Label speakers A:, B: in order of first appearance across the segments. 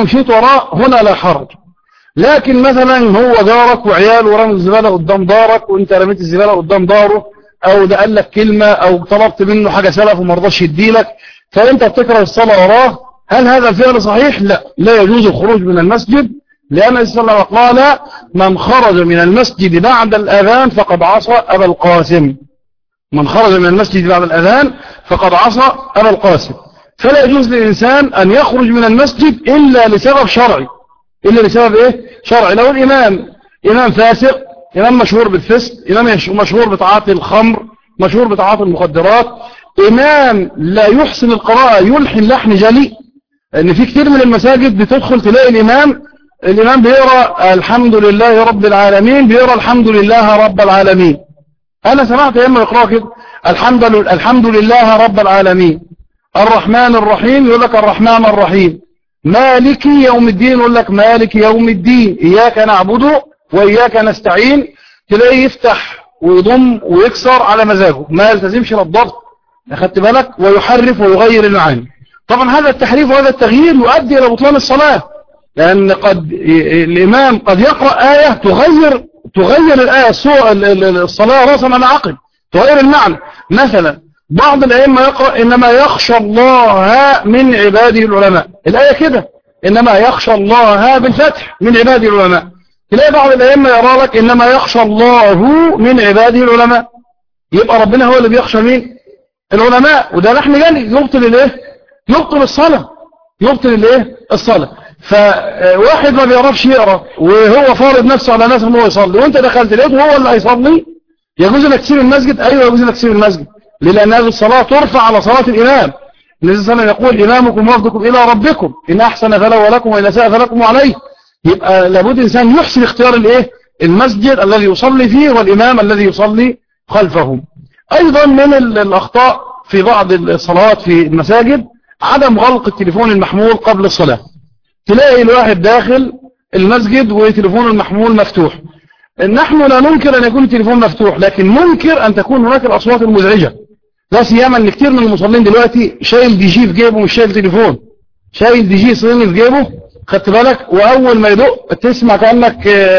A: ومشيت وراه هنا لا حرج لكن مثلا هو جارك وعيال ورمي الزبالة قدام دارك وانت رميت الزبالة قدام داره او ده قال لك كلمة او طلبت منه حاجة سلف وما رضاش يديلك فانت بتكره الصلاة وراه هل هذا الفعل صحيح لا لا يجوز الخروج من المسجد لأن النبي صلى الله عليه وسلم قال من خرج من المسجد بعد الأذان فقد عصى أبا القاسم من خرج من المسجد بعد الأذان فقد عصى أبا القاسم فلا يجوز للإنسان أن يخرج من المسجد إلا لسبب شرعي إلا لسبب إيه شرعي لو الإمام إمام فاسق إمام مشهور بالفسق إمام مشهور بتعاطي الخمر مشهور بتعاطي المخدرات إمام لا يحسن القراءة يلحن لحن جلي ان في كتير من المساجد بتدخل تلاقي الامام الامام بيقرا الحمد لله رب العالمين بيقرا الحمد لله رب العالمين انا سمعت يا اما يقرا كده الحمد لله الحمد لله رب العالمين الرحمن الرحيم يقول لك الرحمن الرحيم مالك يوم الدين يقول لك مالك يوم الدين اياك نعبد واياك نستعين تلاقيه يفتح ويضم ويكسر على مزاجه ما يلتزمش للضبط اخدت بالك ويحرف ويغير المعاني طبعا هذا التحريف وهذا التغيير يؤدي إلى بطلان الصلاة لأن قد الإمام قد يقرأ آية تغير تغير الآية الصلاة رأسا على عقل تغير المعنى مثلا بعض الأئمة يقرأ إنما يخشى الله من عباده العلماء الآية كده إنما يخشى الله بالفتح من عباده العلماء تلاقي بعض الأئمة يرى لك إنما يخشى الله من عباده العلماء يبقى ربنا هو اللي بيخشى مين العلماء وده نحن جاني يبطل الايه يبطل الصلاة يبطل الايه الصلاة فواحد ما بيعرفش يقرأ وهو فارض نفسه على ناس ان هو يصلي وانت دخلت لقيته هو اللي هيصلي يجوز لك تسيب المسجد ايوه يجوز لك تسيب المسجد لان هذه الصلاة ترفع على صلاة الامام النبي صلى الله عليه وسلم يقول امامكم وفدكم الى ربكم ان احسن فله ولكم وان اساء فلكم عليه يبقى لابد انسان يحسن اختيار الايه المسجد الذي يصلي فيه والامام الذي يصلي خلفه ايضا من الاخطاء في بعض الصلوات في المساجد عدم غلق التليفون المحمول قبل الصلاة تلاقي الواحد داخل المسجد وتليفون المحمول مفتوح نحن لا ننكر أن يكون التليفون مفتوح لكن ننكر أن تكون هناك الأصوات المزعجة لا سيما أن كثير من المصلين دلوقتي شايل دي جي في جيبه مش شايل تليفون شايل دي جي صيني في جيبه خدت بالك وأول ما يدق تسمع كأنك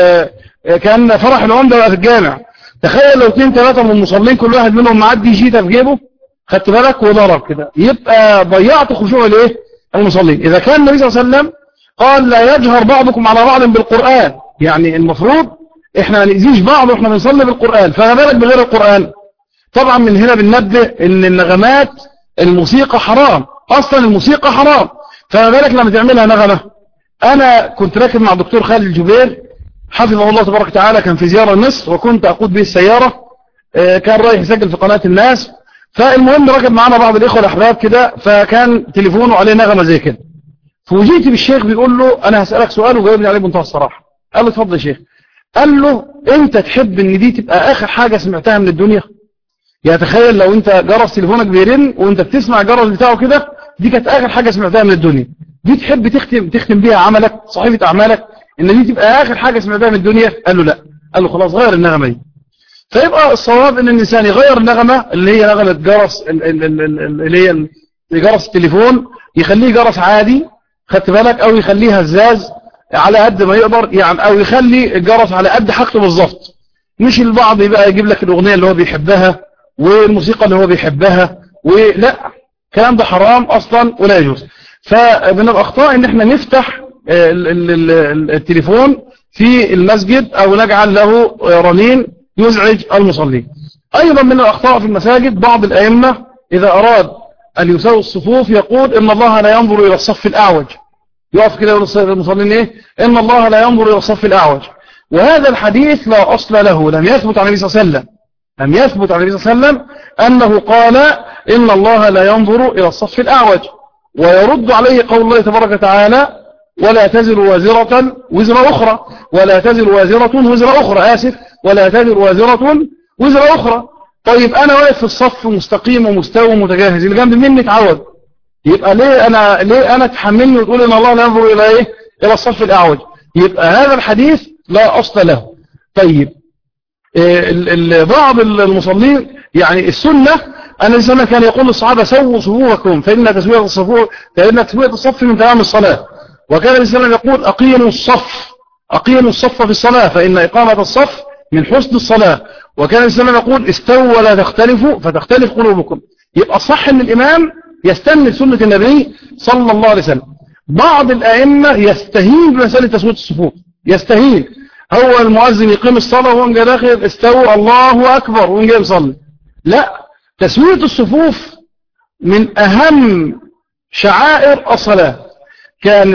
A: كأن فرح العمدة بقى في الجامع تخيل لو اثنين ثلاثة من المصلين كل واحد منهم معاه دي جي في جيبه خدت بالك وضرب كده يبقى ضيعت خشوع الايه المصلين اذا كان النبي صلى الله عليه وسلم قال لا يجهر بعضكم على بعض بالقرآن يعني المفروض احنا ما نأذيش بعض واحنا بنصلي بالقرآن فما بالك بغير القرآن طبعا من هنا بننبه ان النغمات الموسيقى حرام اصلا الموسيقى حرام فما بالك لما تعملها نغمة انا كنت راكب مع الدكتور خالد الجبير حفظه الله تبارك وتعالى كان في زيارة مصر وكنت اقود به السيارة كان رايح يسجل في قناة الناس فالمهم ركب معنا بعض الإخوة الأحباب كده فكان تليفونه عليه نغمة زي كده فوجئت بالشيخ بيقول له أنا هسألك سؤال وجاوبني عليه بمنتهى الصراحة قال له اتفضل يا شيخ قال له أنت تحب إن دي تبقى آخر حاجة سمعتها من الدنيا يعني تخيل لو أنت جرس تليفونك بيرن وأنت بتسمع الجرس بتاعه كده دي كانت آخر حاجة سمعتها من الدنيا دي تحب تختم تختم بيها عملك صحيفة أعمالك إن دي تبقى آخر حاجة سمعتها من الدنيا قال له لا قال له خلاص غير النغمة دي فيبقى الصواب ان الانسان يغير النغمة اللي هي نغمة جرس اللي هي جرس التليفون يخليه جرس عادي خدت بالك او يخليه هزاز على قد ما يقدر يعني او يخلي الجرس على قد حاجته بالظبط مش البعض يبقى يجيب لك الاغنية اللي هو بيحبها والموسيقى اللي هو بيحبها ولا الكلام ده حرام اصلا ولا يجوز فمن الاخطاء ان احنا نفتح التليفون في المسجد او نجعل له رنين يزعج المصلين أيضا من الأخطاء في المساجد بعض الأئمة إذا أراد أن يساوي الصفوف يقول إن الله لا ينظر إلى الصف الأعوج يقف كده يقول المصلين إيه إن الله لا ينظر إلى الصف الأعوج وهذا الحديث لا أصل له لم يثبت عن النبي صلى الله عليه وسلم لم يثبت عن النبي صلى الله عليه وسلم أنه قال إن الله لا ينظر إلى الصف الأعوج ويرد عليه قول الله تبارك وتعالى ولا تزر وازرة وزر أخرى ولا تزر وازرة وزر أخرى آسف ولا تزر وازرة وزر أخرى طيب أنا واقف في الصف مستقيم ومستوى ومتجهز اللي جنب مني اتعود يبقى ليه أنا ليه أنا تحملني وتقول إن الله لا ينظر إلى إيه إلى الصف الأعوج يبقى هذا الحديث لا أصل له طيب بعض المصلين يعني السنة أن الإنسان كان يقول للصحابة سووا صفوفكم فإن تسوية الصفوف فإن تسوية الصف من تمام الصلاة وكان الإسلام يقول أقيموا الصف أقيموا الصف في الصلاة فإن إقامة الصف من حسن الصلاة وكان الإسلام يقول استووا ولا تختلفوا فتختلف قلوبكم يبقى صح أن الإمام يستنى سنة النبي صلى الله عليه وسلم بعض الأئمة يستهين بمسألة تسوية الصفوف يستهين هو المؤذن يقيم الصلاة وهو جاي داخل استووا الله أكبر وهو جاي يصلي لا تسوية الصفوف من أهم شعائر الصلاة كان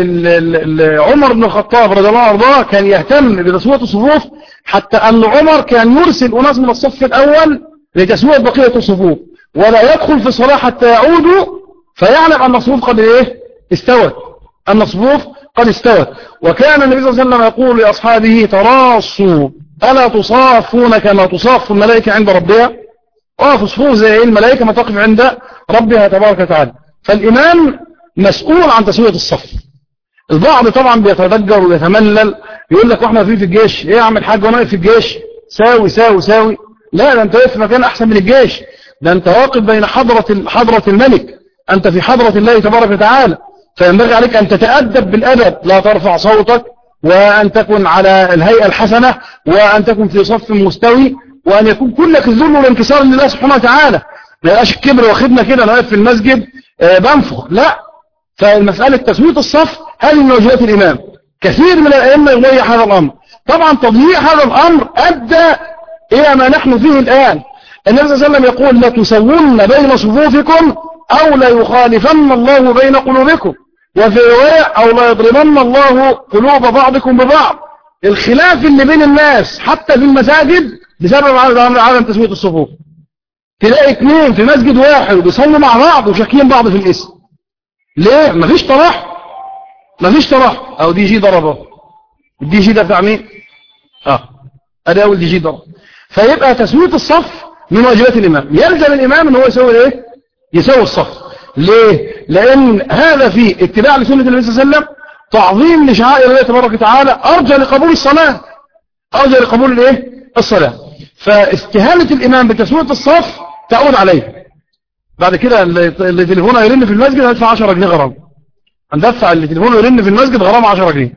A: عمر بن الخطاب رضي الله عنه كان يهتم بتسوية الصفوف حتى أن عمر كان يرسل أناس من الصف الأول لتسوية بقية الصفوف ولا يدخل في الصلاة حتى يعودوا فيعلم أن الصفوف قد إيه استوت أن الصفوف قد استوت وكان النبي صلى الله عليه وسلم يقول لأصحابه تراصوا ألا تصافون كما تصاف الملائكة عند ربها وقفوا صفوف زي الملائكة ما تقف عند ربها تبارك وتعالى فالإمام مسؤول عن تسوية الصف البعض طبعا بيتدجر ويتملل يقول لك واحنا في في الجيش ايه اعمل حاجة وانا في الجيش ساوي ساوي ساوي لا ده انت واقف في مكان احسن من الجيش ده انت واقف بين حضرة حضرة الملك انت في حضرة الله تبارك وتعالى فينبغي عليك ان تتأدب بالادب لا ترفع صوتك وان تكن على الهيئة الحسنة وان تكن في صف مستوي وان يكون كلك الذل والانكسار لله سبحانه وتعالى ما يبقاش الكبر واخدنا كده انا واقف في المسجد آه بنفخ لا فالمسألة تسوية الصف هذه من واجبات الإمام كثير من الأئمة يضيع هذا الأمر طبعا تضييع هذا الأمر أدى إلى ما نحن فيه الآن النبي صلى الله عليه وسلم يقول لا تسوون بين صفوفكم أو لا يخالفن الله بين قلوبكم وفي رواية أو لا يضربن الله قلوب بعضكم ببعض الخلاف اللي بين الناس حتى في المساجد بسبب عدم تسوية الصفوف تلاقي اثنين في مسجد واحد بيصلوا مع بعض وشاكين بعض في الاسم ليه مفيش طرح مفيش طرح او دي جي ضربه الدي جي ده بتاع مين اه ادي اول دي جي ضرب فيبقى تسويه الصف من واجبات الامام يلزم الامام ان هو يسوي ايه يسوي الصف ليه لان هذا فيه اتباع لسنه النبي صلى الله عليه وسلم تعظيم لشعائر الله تبارك وتعالى ارجى لقبول الصلاه ارجى لقبول الايه الصلاه فاستهانه الامام بتسويه الصف تعود عليه بعد كده اللي تليفونه يرن في المسجد هدفع 10 جنيه غرام هندفع اللي تليفونه يرن في المسجد غرام 10 جنيه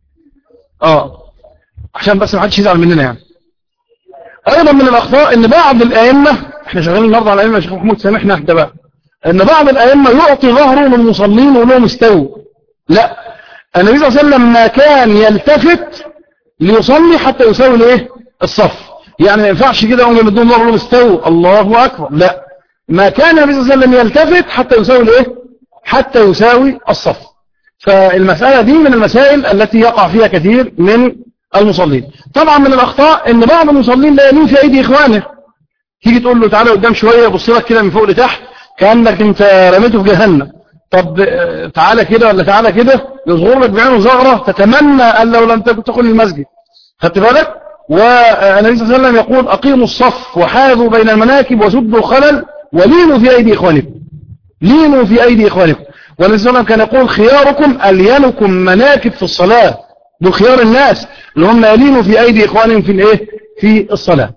A: اه عشان بس ما حدش يزعل مننا يعني ايضا من الاخطاء ان بعض الائمه احنا شغالين النهارده على الائمه يا شيخ محمود سامحنا احنا بقى ان بعض الائمه يعطي ظهره للمصلين ويقول لهم استووا لا النبي صلى الله عليه وسلم ما كان يلتفت ليصلي حتى يساوي الايه الصف يعني ما ينفعش كده يقوم يمدون ظهره لهم استووا الله اكبر لا ما كان النبي صلى الله عليه وسلم يلتفت حتى يساوي الايه حتى يساوي الصف فالمسألة دي من المسائل التي يقع فيها كثير من المصلين طبعا من الأخطاء ان بعض المصلين لا يلين في أيدي إخوانه تيجي تقول له تعالى قدام شوية يبص لك كده من فوق لتحت كأنك انت رميته في جهنم طب تعالى كده ولا تعالى كده يصغر لك بعينه زغرة تتمنى أن لو لم تدخل المسجد خدت بالك والنبي صلى الله عليه وسلم يقول أقيموا الصف وحاذوا بين المناكب وسدوا الخلل ولينوا في أيدي إخوانكم لينوا في أيدي إخوانكم والنبي صلى الله عليه وسلم كان يقول خياركم ألينكم مناكب في الصلاة دول خيار الناس اللي هم يلينوا في أيدي إخوانهم في الإيه في الصلاة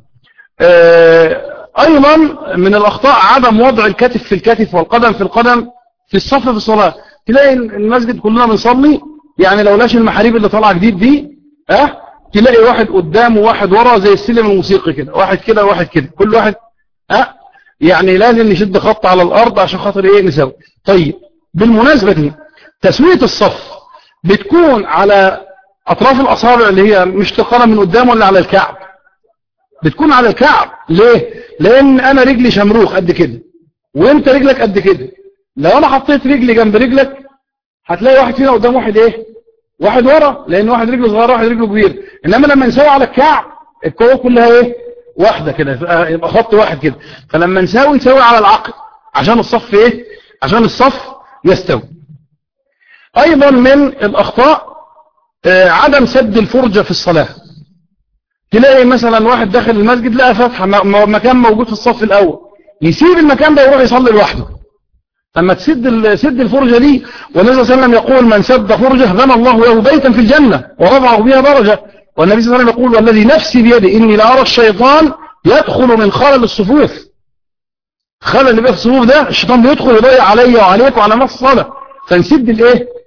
A: أيضا من الأخطاء عدم وضع الكتف في الكتف والقدم في القدم في الصف في الصلاة تلاقي المسجد كلنا بنصلي يعني لو لاش المحاريب اللي طالعه جديد دي اه تلاقي واحد قدام وواحد ورا زي السلم الموسيقي كده واحد كده وواحد كده كل واحد اه يعني لازم نشد خط على الأرض عشان خاطر إيه نسوي طيب بالمناسبة دي تسوية الصف بتكون على أطراف الأصابع اللي هي مش تقارن من قدام ولا على الكعب بتكون على الكعب ليه لأن أنا رجلي شمروخ قد كده وانت رجلك قد كده لو أنا حطيت رجلي جنب رجلك هتلاقي واحد فينا قدام واحد إيه واحد ورا لأن واحد رجله صغير واحد رجله كبير إنما لما نسوي على الكعب الكوع كلها إيه واحدة كده يبقى خط واحد كده فلما نساوي نساوي على العقل عشان الصف ايه عشان الصف يستوي ايضا من الاخطاء آه عدم سد الفرجة في الصلاة تلاقي مثلا واحد داخل المسجد لقى فتحة مكان موجود في الصف الاول يسيب المكان ده ويروح يصلي لوحده لما تسد سد الفرجة دي والنبي صلى الله عليه وسلم يقول من سد فرجة بنى الله له بيتا في الجنة ورفعه بها درجة والنبي صلى الله عليه وسلم يقول والذي نفسي بيده إني لأرى الشيطان يدخل من خلل الصفوف خلل اللي بقى في الصفوف ده الشيطان بيدخل يضيع علي وعليك وعلى نفس الصلاة فنسد الايه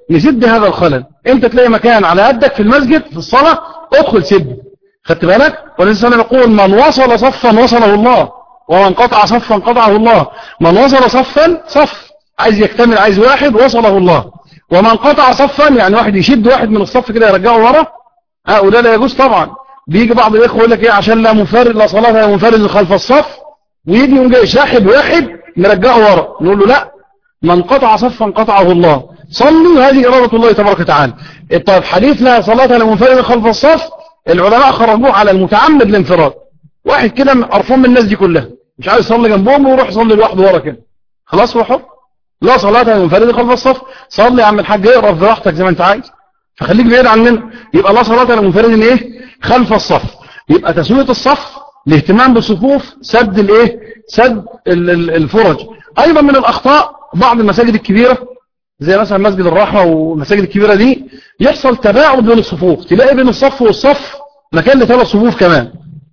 A: نسد هذا الخلل انت تلاقي مكان على قدك في المسجد في الصلاة ادخل سد خدت بالك والنبي صلى الله عليه وسلم يقول من وصل صفا وصله الله ومن قطع صفا قطعه الله من وصل صفا صف عايز يكتمل عايز واحد وصله الله ومن قطع صفا يعني واحد يشد واحد من الصف كده يرجعه ورا ها وده لا يجوز طبعا بيجي بعض الاخوه يقول لك ايه عشان لا منفرد لا صلاه لا منفرد خلف الصف ويجي يقوم جاي شاحب واحد مرجعه ورا نقول له لا من قطع صفا قطعه الله صلوا هذه إرادة الله تبارك وتعالى طيب حديث لا صلاة لمنفرد خلف الصف العلماء خرجوه على المتعمد الانفراد واحد كده قرفان من الناس دي كلها مش عايز يصلي جنبهم ويروح يصلي لوحده ورا كده خلاص هو حر لا صلاة لمنفرد خلف الصف صلي يا عم الحاج اقرا براحتك زي ما انت عايز فخليك بعيد عننا يبقى لا صلاة لمنفرد ايه خلف الصف يبقى تسوية الصف الاهتمام بالصفوف سد الايه سد الفرج ايضا من الاخطاء بعض المساجد الكبيرة زي مثلا مسجد الرحمة والمساجد الكبيرة دي يحصل تباعد بين الصفوف تلاقي بين الصف والصف مكان لثلاث صفوف كمان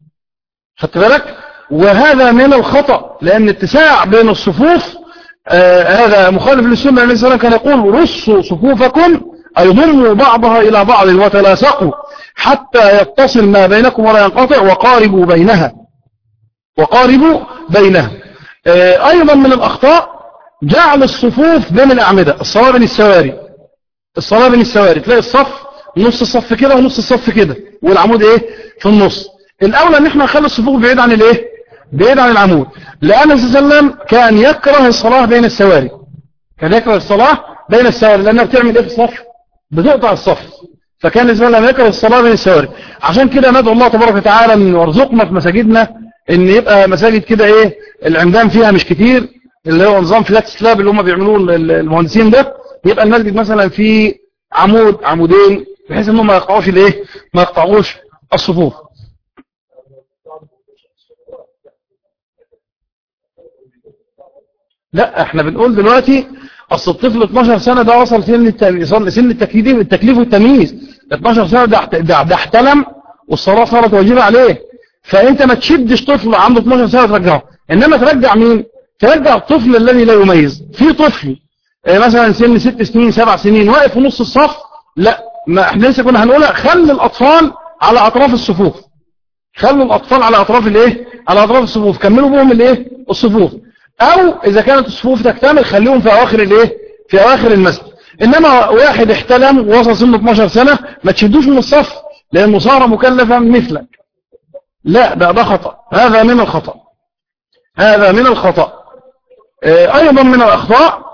A: خدت بالك وهذا من الخطأ لأن اتساع بين الصفوف آه هذا مخالف للسنة عليه السلام كان يقول رصوا صفوفكم أي ضموا بعضها إلى بعض وتلاصقوا حتى يتصل ما بينكم ولا ينقطع وقاربوا بينها وقاربوا بينها آه أيضا من الأخطاء جعل الصفوف بين الأعمدة الصلاة بين السواري الصلاة بين السواري تلاقي الصف نص الصف كده ونص الصف كده والعمود ايه في النص الأولى ان احنا نخلي الصفوف بعيد عن الايه بعيد عن العمود لأن النبي صلى الله عليه وسلم كان يكره الصلاة بين السواري كان يكره الصلاة بين السواري لأنها بتعمل ايه في الصف بتقطع الصف فكان النبي صلى الله عليه وسلم يكره الصلاة بين السواري عشان كده ندعو الله تبارك وتعالى ان يرزقنا في مساجدنا ان يبقى مساجد كده ايه العمدان فيها مش كتير اللي هو نظام فلات سلاب اللي هم بيعملوه المهندسين ده يبقى المسجد مثلا في عمود عمودين بحيث انهم ما يقطعوش الايه ما يقطعوش الصفوف لا احنا بنقول دلوقتي اصل الطفل 12 سنة ده وصل سن سن التكليف التكليف والتمييز 12 سنة ده ده, ده احتلم والصلاة صارت واجبة عليه فانت ما تشدش طفل عنده 12 سنة ترجعه انما ترجع مين ترجع الطفل الذي لا يميز في طفل مثلا سن ست سنين سبع سنين واقف في نص الصف لا ما احنا لسه كنا هنقولها خلي الاطفال على اطراف الصفوف خلوا الاطفال على اطراف الايه على اطراف الصفوف كملوا بهم الايه الصفوف او اذا كانت الصفوف تكتمل خليهم في اواخر الايه في اواخر المسجد انما واحد احتلم ووصل سنه 12 سنه ما تشدوش من الصف لانه صار مكلفا مثلك لا ده ده خطا هذا من الخطا هذا من الخطا ايضا من الاخطاء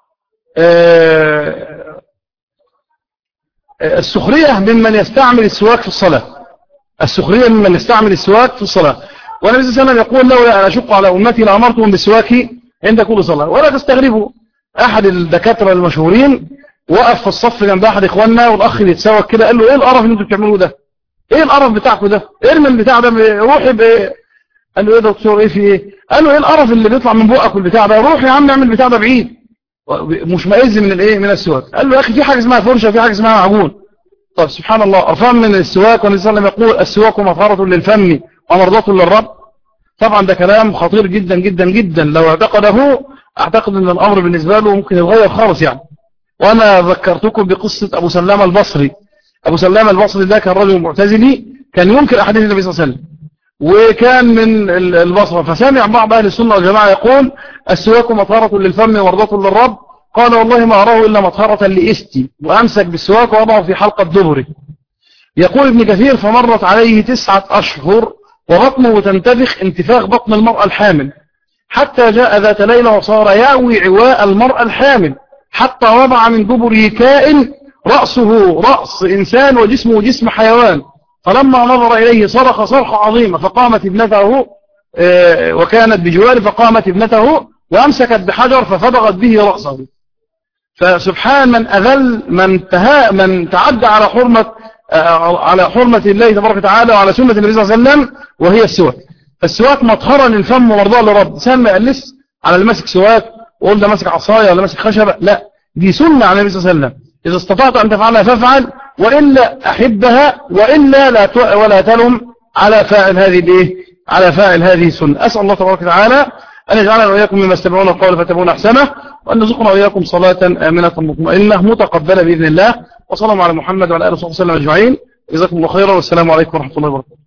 A: السخرية ممن يستعمل السواك في الصلاة السخرية ممن يستعمل السواك في الصلاة والنبي صلى الله عليه وسلم يقول لولا أن أشق على أمتي لأمرتهم بالسواك عند كل صلاة ولا تستغربوا أحد الدكاترة المشهورين وقف في الصف جنب أحد إخواننا والأخ يتسوك كده قال له إيه القرف اللي أنتوا بتعملوه ده إيه القرف بتاعكم ده ارمي البتاع ده روحي ب... قال له إيه ده دكتور إيه في إيه قال له إيه القرف اللي بيطلع من بقك والبتاع ده روح يا عم اعمل البتاع ده بعيد مشمئز من الايه من السواك قال له يا اخي في حاجه اسمها فرشه في حاجه اسمها معجون طب سبحان الله قرفان من السواك والنبي صلى الله عليه وسلم يقول السواك مطهره للفم ومرضاه للرب طبعا ده كلام خطير جدا جدا جدا لو اعتقده اعتقد ان الامر بالنسبه له ممكن يتغير خالص يعني وانا ذكرتكم بقصه ابو سلام البصري ابو سلام البصري ده كان رجل معتزلي كان ينكر احاديث النبي صلى الله عليه وسلم وكان من البصرة فسمع بعض أهل السنة والجماعة يقول السواك مطهرة للفم ومرضاة للرب قال والله ما أراه إلا مطهرة لإستي وأمسك بالسواك ووضعه في حلقة دبري يقول ابن كثير فمرت عليه تسعة أشهر وبطنه تنتفخ انتفاخ بطن المرأة الحامل حتى جاء ذات ليلة وصار ياوي عواء المرأة الحامل حتى وضع من دبره كائن رأسه رأس إنسان وجسمه جسم حيوان فلما نظر إليه صرخ صرخة عظيمة فقامت ابنته وكانت بجواره فقامت ابنته وأمسكت بحجر ففضغت به رأسه فسبحان من أذل من تها من تعدى على حرمة على حرمة الله تبارك وتعالى وعلى سنة النبي صلى الله عليه وسلم وهي السواك السواك مطهرا للفم ومرضاه لرب سن ما يقلس على اللي ماسك سواك وقول ده ماسك عصاية ولا ماسك خشبة لا دي سنة على النبي صلى الله عليه وسلم إذا استطعت أن تفعلها فافعل وإلا أحبها وإلا لا ولا تلم على فاعل هذه الايه على فاعل هذه السنة أسأل الله تبارك وتعالى أن يجعلنا وإياكم مما استمعون القول فتبعون أحسنه وأن نرزقنا وإياكم صلاة آمنة مطمئنة متقبلة بإذن الله وصلى الله على محمد وعلى آله وصحبه وسلم أجمعين جزاكم الله خيرا والسلام عليكم ورحمة الله وبركاته